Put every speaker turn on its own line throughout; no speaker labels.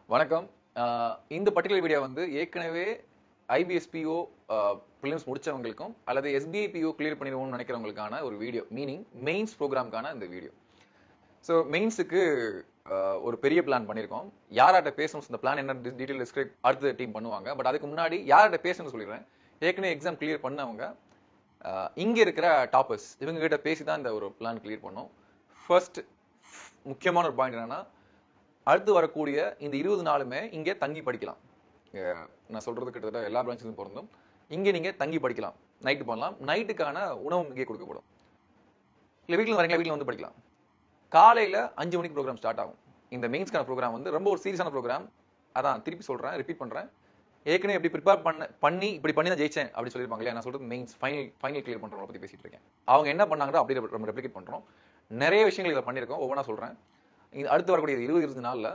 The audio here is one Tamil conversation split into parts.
வணக்கம் ஆஹ் இந்த பர்டிகுலர் வீடியோ வந்து ஏற்கனவே ஐபிஎஸ்பிஓ ப்ரிலிம்ஸ் முடிச்சவங்களுக்கும் அல்லது எஸ்பிஐபிஓ கிளியர் பண்ணிடுவோம்னு நினைக்கிறவங்களுக்கான ஒரு வீடியோ மீனிங் மெயின்ஸ் ப்ரோக்ராம்க்கான இந்த வீடியோ ஸோ மெயின்ஸுக்கு ஒரு பெரிய பிளான் பண்ணியிருக்கோம் யார்கிட்ட பேசணும் இந்த பிளான் என்ன டீட்டெயில் டிஸ்கிரைப் அடுத்த டீம் பண்ணுவாங்க பட் அதுக்கு முன்னாடி யார்கிட்ட பேசணும்னு சொல்லிடுறேன் ஏற்கனவே எக்ஸாம் கிளியர் பண்ணவங்க ஆஹ் இங்க இருக்கிற டாப்பர்ஸ் இவங்க கிட்ட பேசி தான் இந்த ஒரு பிளான் கிளியர் பண்ணோம் ஃபர்ஸ்ட் முக்கியமான ஒரு பாயிண்ட் என்னன்னா அடுத்து வரக்கூடிய இந்த இருபது நாளுமே இங்கே தங்கி படிக்கலாம் இங்க நான் சொல்றது கிட்டத்தட்ட எல்லா பிரான்ச்சிலும் பொருந்தும் இங்கே நீங்க தங்கி படிக்கலாம் நைட்டு பண்ணலாம் நைட்டுக்கான உணவும் இங்கே கொடுக்கப்படும் இல்லை வீட்டில் வரீங்களா வீட்டில் வந்து படிக்கலாம் காலையில அஞ்சு மணிக்கு ப்ரோக்ராம் ஸ்டார்ட் ஆகும் இந்த மெயின்ஸ்க்கான ப்ரோக்ராம் வந்து ரொம்ப ஒரு சீரியஸான ப்ரோக்ராம் அதான் திருப்பி சொல்றேன் ரிப்பீட் பண்றேன் ஏற்கனவே எப்படி ப்ரிப்பேர் பண்ண பண்ணி இப்படி பண்ணி தான் ஜெயிச்சேன் அப்படி சொல்லியிருப்பாங்க இல்லையா நான் சொல்றது மெயின்ஸ் ஃபைனல் ஃபைனல் கிளியர் பண்றவங்க பத்தி பேசிட்டு இருக்கேன் அவங்க என்ன பண்ணாங்களோ அப்படியே நம்ம ரெப்ளிகேட் பண்றோம் நிறைய விஷயங்கள் இதில் பண்ணியிருக்கோம் ஒவ்வொன்றா சொல்றேன் இது அடுத்து வரக்கூடிய இருபது இருபது நாள்ல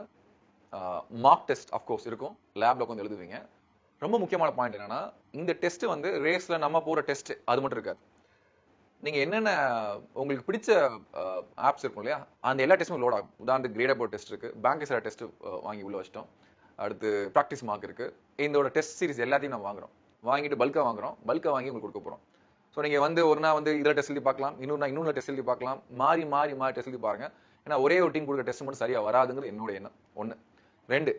மார்க் டெஸ்ட் அஃப்கோர்ஸ் இருக்கும் லேப்ல உட்காந்து எழுதுவீங்க ரொம்ப முக்கியமான பாயிண்ட் என்னன்னா இந்த டெஸ்ட் வந்து ரேஸ்ல நம்ம போற டெஸ்ட் அது மட்டும் இருக்காது நீங்க என்னென்ன உங்களுக்கு பிடிச்ச ஆப்ஸ் இருக்கும் இல்லையா அந்த எல்லா டெஸ்ட்டும் லோட் ஆகும் உதாரணத்துக்கு கிரேட் அபவுட் டெஸ்ட் இருக்கு பேங்க் சார் டெஸ்ட் வாங்கி உள்ள வச்சிட்டோம் அடுத்து ப்ராக்டிஸ் மார்க் இருக்கு இதோட டெஸ்ட் சீரிஸ் எல்லாத்தையும் நம்ம வாங்குறோம் வாங்கிட்டு பல்கா வாங்குறோம் பல்கா வாங்கி உங்களுக்கு கொடுக்க போறோம் ஸோ நீங்க வந்து ஒரு நாள் வந்து இதில் டெஸ்ட் எழுதி பார்க்கலாம் இன்னொரு நாள் இன்னொரு டெஸ்ட் எழுதி பார்க்கலாம் மாறி மாறி மாறி டெஸ்ட் எழுதி பாருங்க ஏன்னா ஒரே ஒரு டீம் கொடுக்குற டெஸ்ட் மட்டும் சரியா வராதுங்கிறது என்னோட எண்ணம் ஒண்ணு ரெண்டு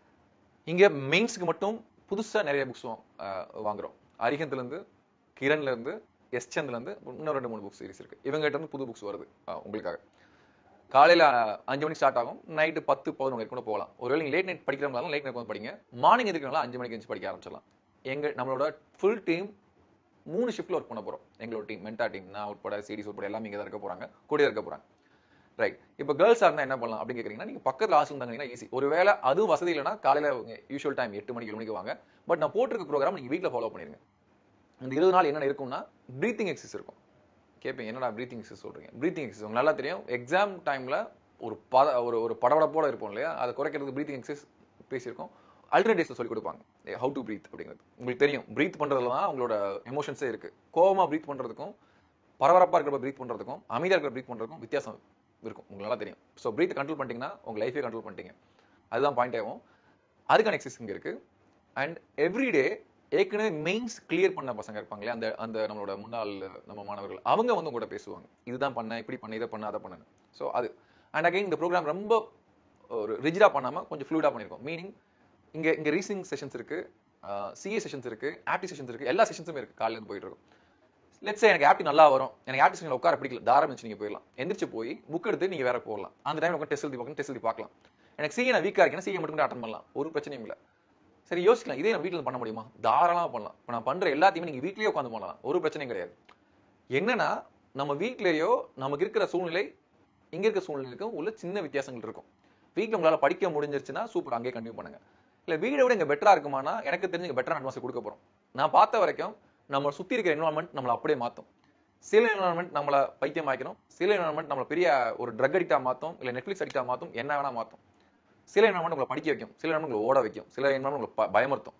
இங்க மெயின்ஸ்க்கு மட்டும் புதுசா நிறைய புக்ஸ் வாங்குறோம் அரிகத்துல இருந்து கிரண்ல இருந்து எஸ்சந்த்ல இருந்து இன்னும் ரெண்டு மூணு புக்ஸ் சீரிஸ் இருக்கு இவங்க கிட்ட இருந்து புது புக்ஸ் வருது அஹ், உங்களுக்காக காலையில அஹ், அஞ்சு மணிக்கு ஸ்டார்ட் ஆகும் நைட்டு பத்து பதினொன்று வரைக்கும் கூட போகலாம் ஒருவேளை நீங்க லேட் நைட் படிக்கிறவங்களாலும் லேட் நைட் வந்து படிங்க மார்னிங் எதுக்குனாலும் அஞ்சு மணிக்கு எழுந்து படிக்க ஆரம்பிச்சிடலாம் எங்க நம்மளோட ஃபுல் டீம் மூணு ஷிஃப்ட்ல ஒர்க் பண்ண போறோம் எங்களோட டீம் மென்டா டீம் நான் உட்பட சிடிஸ் உட்பட எல்லாமே இங்க தான் இருக்க போறாங்க கூட இருக்க போறாங்க ரைட் இப்போ கேர்ள்ஸாக இருந்தால் என்ன பண்ணலாம் அப்படின்னு கேட்குறீங்கன்னா நீங்கள் பக்கத்தில் ஹாஸ்டல் இருந்தாங்கன்னா ஈஸி ஒருவேளை அதுவும் வசதி இல்லைனா காலையில் யூஷுவல் டைம் எட்டு மணிக்கு ஏழு மணிக்கு வாங்க பட் நான் போட்டிருக்க ப்ரோக்ராம் நீங்கள் வீட்டில் ஃபாலோ பண்ணிருங்க இந்த இருபது நாள் என்னென்ன இருக்கும்னா ப்ரீத்திங் எக்ஸசைஸ் இருக்கும் கேட்பீங்க என்னடா ப்ரீத்திங் எக்ஸசைஸ் சொல்றீங்க ப்ரீத்திங் எக்ஸசைஸ் உங்களுக்கு நல்லா தெரியும் எக்ஸாம் டைம்ல ஒரு பத ஒரு ஒரு படபடப்போட இருப்போம் இல்லையா அதை குறைக்கிறதுக்கு ப்ரீத்திங் எக்ஸசைஸ் பேசியிருக்கோம் அல்டர்னேட்டிவ்ஸ் சொல்லி கொடுப்பாங்க ஹவு டு பிரீத் அப்படிங்கிறது உங்களுக்கு தெரியும் பிரீத் பண்றதுல தான் உங்களோட எமோஷன்ஸே இருக்கு கோவமா பிரீத் பண்றதுக்கும் பரபரப்பா இருக்கிற பிரீத் பண்றதுக்கும் அமைதியா இருக்கிற பிரீத் பண்றதுக்கும் வித்தியாசம் இருக்கும் உங்களுக்கு நல்லா தெரியும் ஸோ பிரீத் கண்ட்ரோல் பண்ணிட்டீங்கன்னா உங்க லைஃபே கண்ட்ரோல் பண்ணிட்டீங்க அதுதான் பாயிண்ட் ஆகும் அதுக்கான எக்ஸசைஸ் இங்க இருக்கு அண்ட் எவ்ரிடே ஏற்கனவே மெயின்ஸ் கிளியர் பண்ண பசங்க இருப்பாங்களே அந்த அந்த நம்மளோட முன்னாள் நம்ம மாணவர்கள் அவங்க வந்து கூட பேசுவாங்க இதுதான் பண்ண இப்படி பண்ண இதை பண்ண அதை பண்ண ஸோ அது அண்ட் அகைன் இந்த ப்ரோக்ராம் ரொம்ப ஒரு ரிஜிடா பண்ணாம கொஞ்சம் ஃப்ளூடா பண்ணிருக்கோம் மீனிங் இங்க இங்க ரீசனிங் செஷன்ஸ் இருக்கு சிஏ செஷன்ஸ் இருக்கு ஆப்டி செஷன்ஸ் இருக்கு எல்லா செஷன்ஸுமே இருக்கு காலையில இருந்து போயிட்டு இருக்கும் லெட்ஸ் எனக்கு ஆப்டி நல்லா வரும் எனக்கு ஆப்டி செஷன்ல உட்கார பிடிக்கல தாரம் வச்சு நீங்க போயிடலாம் எந்திரிச்சு போய் புக் எடுத்து நீங்க வேற போகலாம் அந்த டைம் உட்காந்து டெஸ்ட் எழுதி பார்க்கணும் டெஸ்ட் எழுதி பார்க்கலாம் எனக்கு சிஏ நான் வீக்கா இருக்கேன் சிஏ மட்டும் அட்டன் பண்ணலாம் ஒரு பிரச்சனையும் இல்லை சரி யோசிக்கலாம் இதே நான் வீட்டில் பண்ண முடியுமா தாராளமா பண்ணலாம் இப்போ நான் பண்ற எல்லாத்தையுமே நீங்க வீட்லயே உட்காந்து பண்ணலாம் ஒரு பிரச்சனையும் கிடையாது என்னன்னா நம்ம வீட்லயோ நமக்கு இருக்கிற சூழ்நிலை இங்க இருக்க சூழ்நிலைக்கும் உள்ள சின்ன வித்தியாசங்கள் இருக்கும் வீட்டில் உங்களால படிக்க முடிஞ்சிருச்சுன்னா சூப்பர் அங்கேயே கண்டினியூ பண்ணுங்க இல்ல வீடை விட இங்க பெட்டரா இருக்குமானா எனக்கு தெரிஞ்சு இங்க பெட்டரா அட்வான்ஸ் கொடுக்க போறோம் நான் பார்த்த வரைக்கும் நம்ம சுத்தி இருக்கிற என்வரான்மெண்ட் நம்மளை அப்படியே மாத்தும் சில என்வரான்மெண்ட் நம்மள பைத்தியம் ஆக்கணும் சில என்வரான்மெண்ட் நம்மள பெரிய ஒரு ட்ரக் அடிக்டா மாத்தும் இல்ல நெட்ஃபிளிக்ஸ் அடிக்டா மாத்தும் என்ன வேணா மாத்தும் சில என்வரான்மெண்ட் உங்களை படிக்க வைக்கும் சில என்வரான்மெண்ட் உங்களை ஓட வைக்கும் சில என்வரான்மெண்ட் உங்களை ப- பயமுறுத்தும்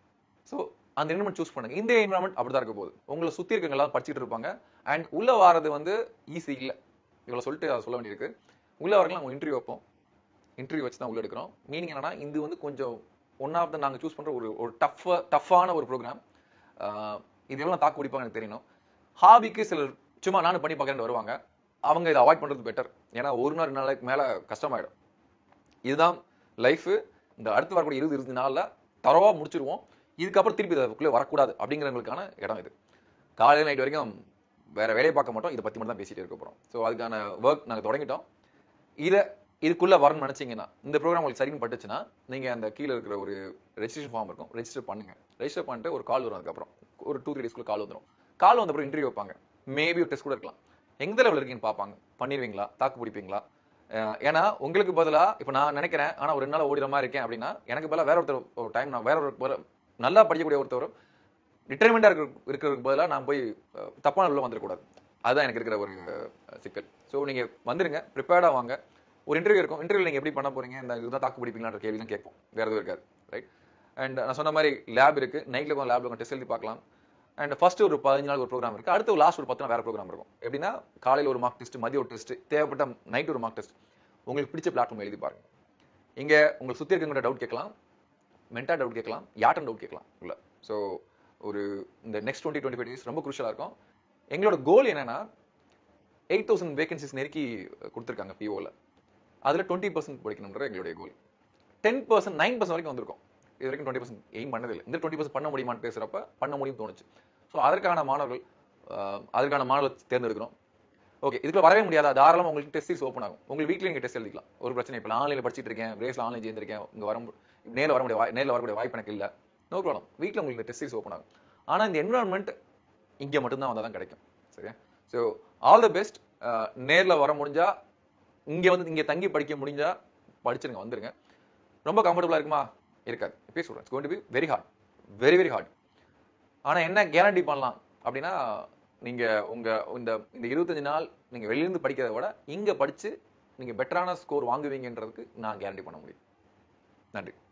ஸோ அந்த என்வரான்மெண்ட் சூஸ் பண்ணுங்க இந்த என்வரான்மெண்ட் அப்படிதான் இருக்க போகுது உங்களை சுத்தி இருக்கவங்க எல்லாம் படிச்சுட்டு இருப்பாங்க அண்ட் உள்ள வாரது வந்து ஈஸி இல்ல இவ்வளவு சொல்லிட்டு அதை சொல்ல வேண்டியிருக்கு உள்ள வரலாம் நம்ம இன்டர்வியூ வைப்போம் இன்டர்வியூ வச்சு தான் உள்ள எடுக்கிறோம் மீனிங் என்னன்னா இது வந்து கொஞ்சம் ஒன் ஆஃப் த நாங்க சூஸ் பண்ற ஒரு ஒரு டஃப் டஃப்பான ஒரு ப்ரோக்ராம் இது எவ்வளவு தாக்கு பிடிப்பாங்க எனக்கு தெரியணும் ஹாபிக்கு சிலர் சும்மா நானும் பண்ணி பார்க்கறேன் வருவாங்க அவங்க இதை அவாய்ட் பண்றது பெட்டர் ஏன்னா ஒரு நாள் ரெண்டு நாளைக்கு மேல கஷ்டமாயிடும் இதுதான் லைஃப் இந்த அடுத்து வரக்கூடிய இருபது இருபது நாள்ல தரவா முடிச்சிருவோம் இதுக்கப்புறம் திருப்பி இதுக்குள்ளே வரக்கூடாது அப்படிங்கிறவங்களுக்கான இடம் இது காலையில் நைட் வரைக்கும் வேற வேலையை பார்க்க மாட்டோம் இதை பத்தி மட்டும் தான் பேசிட்டு இருக்க போறோம் ஸோ அதுக்கான ஒர்க் நாங்க தொடங்கிட்டோம் இதை இதுக்குள்ள வரணும்னு நினைச்சீங்கன்னா இந்த ப்ரோக்ராம் உங்களுக்கு சரின்னு பட்டுச்சுன்னா நீங்க அந்த கீழே இருக்கிற ஒரு ரெஜிஸ்ட்ரேஷன் ஃபார்ம் இருக்கும் ரெஜிஸ்டர் பண்ணுங்க ரெஜிஸ்டர் பண்ணிட்டு ஒரு கால் வரும் அதுக்கப்புறம் ஒரு டூ த்ரீ டேஸ்க்குள்ள கால் வந்துடும் கால் வந்த அப்புறம் இன்டர்வியூ வைப்பாங்க மேபி ஒரு டெஸ்ட் கூட இருக்கலாம் எந்த லெவல் இருக்கீங்கன்னு பார்ப்பாங்க பண்ணிடுவீங்களா தாக்கு பிடிப்பீங்களா அஹ் ஏன்னா உங்களுக்கு பதிலா இப்ப நான் நினைக்கிறேன் ஆனா ஒரு ரெண்டு நாள் ஓடிற மாதிரி இருக்கேன் அப்படின்னா எனக்கு பதிலா வேற ஒருத்தர் ஒரு டைம் நான் வேற ஒரு ஒரு நல்லா படிக்கக்கூடிய ஒருத்தர் ரிட்டைர்மெண்டா இருக்கிற இருக்கிறதுக்கு பதிலா நான் போய் அஹ், தப்பான உள்ள வந்துடக்கூடாது அதுதான் எனக்கு இருக்கிற ஒரு அஹ், சிக்கல் ஸோ நீங்க வந்துருங்க ப்ரிப்பேர்டா வாங்க ஒரு இன்டர்வியூ இருக்கும் இன்டர்வியூ நீங்க எப்படி பண்ண போறீங்க இந்த இதுதான் தாக்கு பிடிப்பீங்களான்ற கேள்வி தான் கேட்போம் வேற எதுவும் இருக்காது ரைட் அண்ட் நான் சொன்ன மாதிரி லேப் இருக்கு நைட்ல கொஞ்சம் லேப்ல டெஸ்ட் எழுதி பார்க்கலாம் அண்ட் ஃபர்ஸ்ட் ஒரு பதினஞ்சு நாள் ஒரு ப்ரோக்ராம் இருக்கு அடுத்து லாஸ்ட் ஒரு பத்து நாள் வேற ப்ரோக்ராம் இருக்கும் எப்படின்னா காலையில ஒரு மார்க் டெஸ்ட் மதிய ஒரு டெஸ்ட் தேவைப்பட்ட நைட் ஒரு மார்க் டெஸ்ட் உங்களுக்கு பிடிச்ச பிளாட்ஃபார்ம் எழுதி பாருங்க இங்க உங்களுக்கு சுத்தி இருக்கவங்க டவுட் கேட்கலாம் மென்டா டவுட் கேட்கலாம் யாட்டன் டவுட் கேட்கலாம் உள்ள ஸோ ஒரு இந்த next twenty twenty five days ரொம்ப குரூஷலாக இருக்கும் எங்களோட கோல் என்னன்னா எயிட் தௌசண்ட் வேகன்சிஸ் நெருக்கி கொடுத்துருக்காங்க பிஓவில் அதில் டுவெண்ட்டி பர்சன்ட் படிக்கணுன்ற எங்களுடைய goal ten percent nine percent வரைக்கும் வந்திருக்கும் இது வரைக்கும் டுவெண்ட்டி பர்சன்ட் எய்ம் பண்ணதில்லை இந்த டுவெண்ட்டி பர்சன்ட் பண்ண முடியுமான்னு பேசுகிறப்ப பண்ண முடியும் தோணுச்சு ஸோ அதற்கான மாணவர்கள் ஆஹ், அதற்கான மாணவர்கள் தேர்ந்தெடுக்கிறோம் ஓகே இதுக்குள்ள வரவே முடியாதா தாராளமாக உங்களுக்கு டெஸ்ட் சீரிஸ் ஓப்பன் ஆகும் உங்கள் வீட்டில் நீங்கள் டெஸ்ட் எழுதிக்கலாம் ஒரு பிரச்சனை இப்போ ஆன்லைனில் படிச்சிட்டு இருக்கேன் பிரேஸில் ஆன்லைன் சேர்ந்திருக்கேன் இங்கே வர மு- நேர்ல வர முடிய நேரில் வரக்கூடிய வாய்ப்பு எனக்கு இல்லை நோ ப்ராப்ளம் வீட்டில் உங்களுக்கு டெஸ்ட் சீரிஸ் ஓப்பன் ஆகும் ஆனால் இந்த என்விரான்மெண்ட் இங்கே மட்டும்தான் வந்தால் தான் கிடைக்கும் சரியா ஸோ ஆல் த பெஸ்ட் நேரில் வர முடிஞ்சா இங்கே வந்து இங்கே தங்கி படிக்க முடிஞ்சா படிச்சிருங்க வந்துருங்க ரொம்ப கம்ஃபர்டபுளாக இருக்குமா இருக்காது இப்போ சொல்கிறேன் it's going to be very hard very very hard ஆனா என்ன கேரண்டி பண்ணலாம் அப்படின்னா நீங்க உங்க இந்த இந்த இருபத்தஞ்சு நாள் நீங்க வெளியிருந்து படிக்கிறத விட இங்க படிச்சு நீங்க பெட்டரான ஸ்கோர் வாங்குவீங்கன்றதுக்கு நான் கேரண்டி பண்ண முடியும் நன்றி